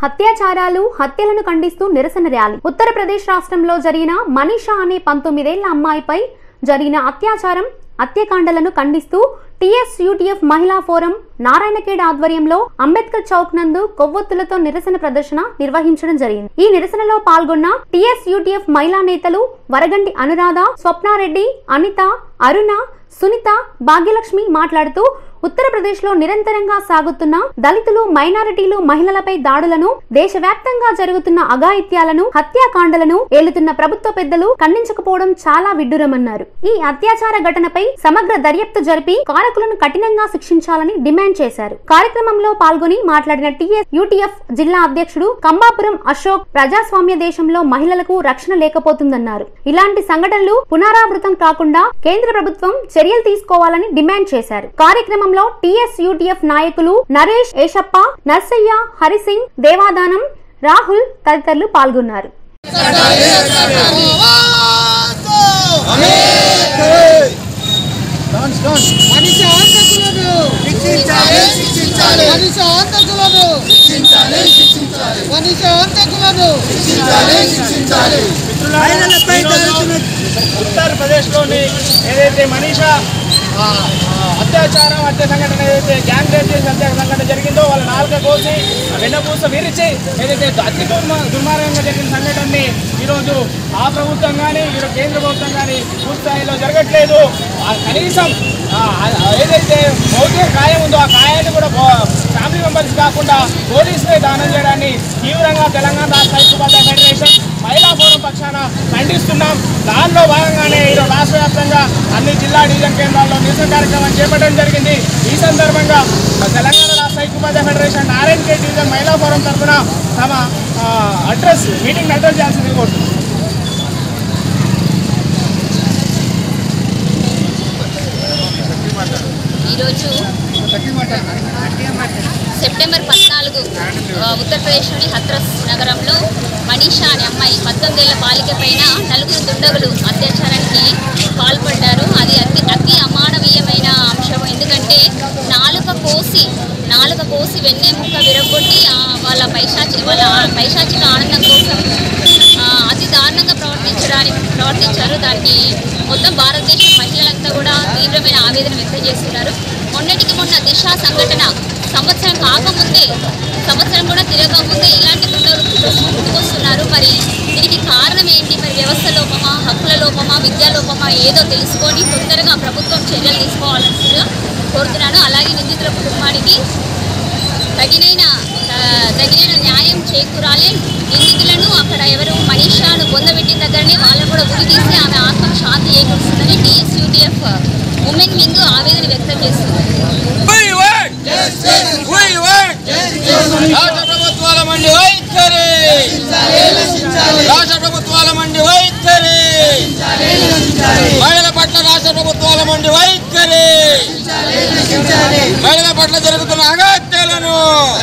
హత్యాచారాలు హత్యలను ఖండిస్తూ నిరసన ర్యాలీ ఉత్తరప్రదేశ్ రాష్ట్రంలో జరిగిన మనీషా అనే పంతొమ్మిదేళ్ల అమ్మాయిపై జరిగిన అత్యాచారం హత్యకాండలను ఖండిస్తూ టిఎస్ యూటీఎఫ్ మహిళా ఫోరం నారాయణఖేడ్ ఆధ్వర్యంలో అంబేద్కర్ చౌక్ నందు కొవ్వొత్తులతో నిరసన ప్రదర్శన నిర్వహించడం జరిగింది ఈ నిరసనలో పాల్గొన్న టిఎస్ యూటీఎఫ్ మహిళా నేతలు వరగంటి అనురాధ స్వప్నారెడ్డి అనిత అరుణ సునీత భాగ్యలక్ష్మి మాట్లాడుతూ ఉత్తరప్రదేశ్ లో నిరంతరంగా సాగుతున్న దళితులు మైనారిటీలు మహిళలపై దాడులను దేశవ్యాప్తంగా జరుగుతున్న అఘాయిత్యాలను హత్యాకాండలను ఏలుతున్న ప్రభుత్వ పెద్దలు ఖండించకపోవడం చాలా విడ్డూరమన్నారు ఈ అత్యాచార ఘటనపై సమగ్ర దర్యాప్తు జరిపి కారకులను కఠినంగా శిక్షించాలని డిమాండ్ చేశారు కార్యక్రమంలో పాల్గొని మాట్లాడిన టిఎస్ యూటీఎఫ్ జిల్లా అధ్యక్షుడు కంబాపురం అశోక్ ప్రజాస్వామ్య దేశంలో మహిళలకు రక్షణ లేకపోతుందన్నారు ఇలాంటి సంఘటనలు పునరావృతం కాకుండా కేంద్ర ప్రభుత్వం చర్యలు తీసుకోవాలని డిమాండ్ చేశారు కార్యక్రమంలో టిఎస్ యూటీఎఫ్ నాయకులు నరేష్ ఏషప్ప నర్సయ్య హరిసింగ్ దేవాదానం రాహుల్ తదితరులు పాల్గొన్నారు మనిషి హంతకులను మనిషి హంతకులను మనిషి హంతకులను ఉత్తరప్రదేశ్లోని ఏదైతే మనీషా ఆ, ఆ, అత్యాచారం హత్య సంఘటన ఏదైతే గ్యాంగ్ రేప్ చేసి హత్య సంఘటన జరిగిందో వాళ్ళ నాలుక కోసి వెన్నపూస విరిచి ఏదైతే అతి దుర్మ దుర్మార్గంగా జరిగిన సంఘటనని ఈరోజు ఆ ప్రభుత్వం కానీ ఈరోజు కేంద్ర ప్రభుత్వం కానీ పూర్తి స్థాయిలో జరగట్లేదు ఆ కనీసం ఆ, ఆ, ఏదైతే భౌతిక గాయం ఉందో ఆ గాయాన్ని కూడా బో- ఫ్యామిలీ మెంబర్స్ కాకుండా పోలీసులే దానం చేయడాన్ని తీవ్రంగా తెలంగాణ రాష్ట్ర ఐక్యపాత ఫెడరేషన్ మహిళా ఫోరం పక్షాన ఖండిస్తున్నాం దానిలో భాగంగానే ఈరోజు రాష్ట్ర వ్యాప్తంగా అన్ని జిల్లా డివిజన్ కేంద్రాల్లో నిరసన కార్యక్రమం చేపట్టడం జరిగింది ఈ సందర్భంగా తెలంగాణ రాష్ట్ర ఐక్యపాత ఫెడరేషన్ నారాయణ కే డివిజన్ మహిళా ఫోరం తరఫున తమ ఆ, అడ్రస్ మీటింగ్ అడ్రస్ చేయాల్సింది కోరుతున్నాం ఈరోజు సెప్టెంబర్ పద్నాలుగు ఆ, ఉత్తరప్రదేశ్లోని హత్రస్ నగరంలో మనీషా అనే అమ్మాయి పద్దెనిమిదేళ్ల బాలిక పైన నలుగురు దుండగులు అత్యాచారానికి పాల్పడ్డారు అది అతి అతి అమానవీయమైన అంశం ఎందుకంటే నాలుక కోసి నాలుక కోసి వెన్నెముక విరగొట్టి ఆ, వాళ్ళ పైశాచి వాళ్ళ పైశాచిక ఆనందం కోసం ఆ, అతి దారుణంగా ప్రవర్తించడానికి ప్రవర్తించారు దానికి మొత్తం భారతదేశం మహిళలంతా కూడా తీవ్రమైన ఆవేదన వ్యక్తం చేస్తున్నారు మొన్నటికి మొన్న దిశ సంఘటన సంవత్సరం కాకముందే సంవత్సరం కూడా తిరగకముందే ఇలాంటి గుండెలు పుట్టుకొస్తున్నారు మరి దీనికి కారణం ఏంటి మరి వ్యవస్థ లోపమా హక్కుల లోపమా విద్యా లోపమా ఏదో తెలుసుకొని తొందరగా ప్రభుత్వం చర్యలు తీసుకోవాల్సిందిగా కోరుతున్నాను అలాగే నిందితుల కుటుంబానికి తగినైన ఆ, తగినైన న్యాయం చేకూరాలి నిందితులను అక్కడ ఎవరు మనీషాను పొందబెట్టిన దగ్గరనే వాళ్ళని కూడా ఉరి తీసి ఆమె ఆత్మకు శాంతి చేకూరుస్తుందని టీఎస్యూటీఎఫ్ ఉమెన్ వింగ్ ఆవేదన వ్యక్తం చేస్తుంది రాష్ట్ర ప్రభుత్వాల మండి వైఖరి రాష్ట్ర ప్రభుత్వాల మండి వైఖరి మహిళల పట్ల రాష్ట్ర ప్రభుత్వాల మండి వైఖరి మహిళల పట్ల జరుగుతున్న అగత్యాలను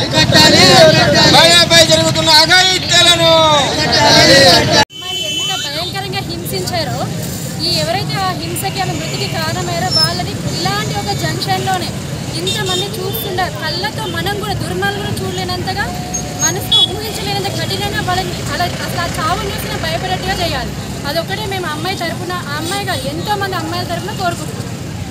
మహిళపై జరుగుతున్న అఘాయిత్యాలను అమ్మాయిని ఎంత భయంకరంగా హింసించారో ఈ ఎవరైతే ఆ హింసకి ఆమె మృతికి కారణమయ్యారో వాళ్ళని ఇలాంటి ఒక జంక్షన్లోనే ఇంతమంది చూస్తుంటారు కళ్ళతో మనం కూడా దుర్మార్గులు చూడలేనంతగా మనసులో ఊహించలేనంత కఠినంగా వాళ్ళని అలా అసలు ఆ చావుని చూసిన భయపడేట్టుగా చేయాలి అదొక్కటే మేము అమ్మాయి తరపున ఆ అమ్మాయి కాదు ఎంతో మంది అమ్మాయిల తరపున కోరుకుంటున్నాం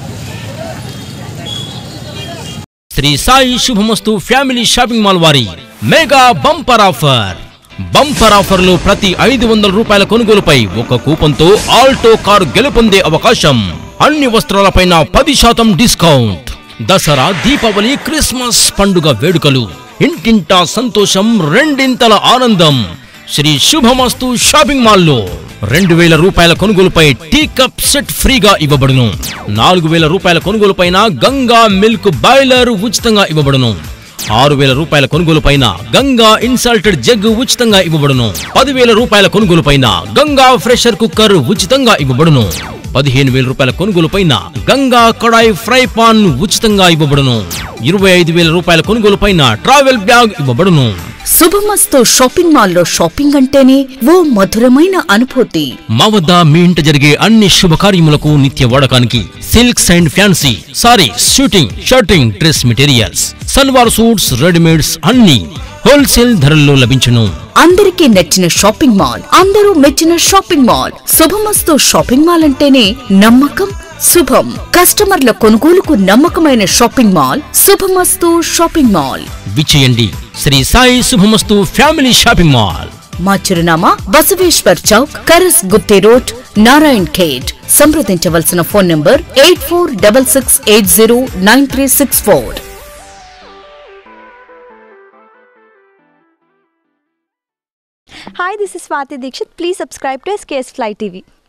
Shri Sai Shubhamastu family shopping mall వారి మెగా బంపర్ ఆఫర్ బంపర్ ఆఫర్లు ప్రతి ఐదు వందల రూపాయల కొనుగోలుపై ఒక కూపన్తో ఆల్టో కారు గెలుపొందే అవకాశం అన్ని వస్త్రాలపైన పది శాతం డిస్కౌంట్ దసరా దీపావళి క్రిస్మస్ పండుగ వేడుకలు ఇంటింటా సంతోషం రెండింతల ఆనందం శ్రీ శుభమస్తు షాపింగ్ మాల్లో రెండు వేల రూపాయల కొనుగోలుపై టీ కప్ సెట్ ఫ్రీగా ఇవ్వబడును నాలుగు వేల రూపాయల కొనుగోలుపైన గంగా మిల్క్ బాయిలర్ ఉచితంగా ఇవ్వబడును ఆరు వేల రూపాయల కొనుగోలుపైన గంగా ఇన్సల్టెడ్ జగ్ ఉచితంగా ఇవ్వబడును పదివేల రూపాయల కొనుగోలుపైన గంగా ఫ్రెషర్ కుక్కర్ ఉచితంగా ఇవ్వబడును పదిహేను వేల రూపాయల కొనుగోలుపైన గంగా కడాయి ఫ్రై పాన్ ఉచితంగా ఇవ్వబడును ఇరవై ఐదు వేల రూపాయల కొనుగోలుపైన ట్రావెల్ బ్యాగ్ ఇవ్వబడును శుభమస్తు షాపింగ్ మాల్లో షాపింగ్ అంటేనే ఓ మధురమైన అనుభూతి మా వద్ద మీ ఇంట జరిగే అన్ని శుభకార్యములకు నిత్య వాడకానికి silks and fancy saris shooting shirting dress materials salwar suits readymades అన్ని హోల్సేల్ ధరల్లో లభించును అందరికీ నచ్చిన షాపింగ్ మాల్ అందరూ మెచ్చిన shopping mall Shubhamastu shopping mall అంటేనే నమ్మకం శుభం కస్టమర్ల కొనుగోలుకు నమ్మకమైన shopping mall Shubhamastu shopping mall విచ్చేయండి Shri Sai Shubhamastu family shopping mall మా చిరునామా బసవేశ్వర్ చౌక్ కరస్ గుత్తి రోడ్ నారాయణ్ ఖేడ్ సంప్రదించవలసిన phone number eight four double six eight zero nine three six four Hi, this is Swati Dikshit. Please subscribe to SKS Fly TV.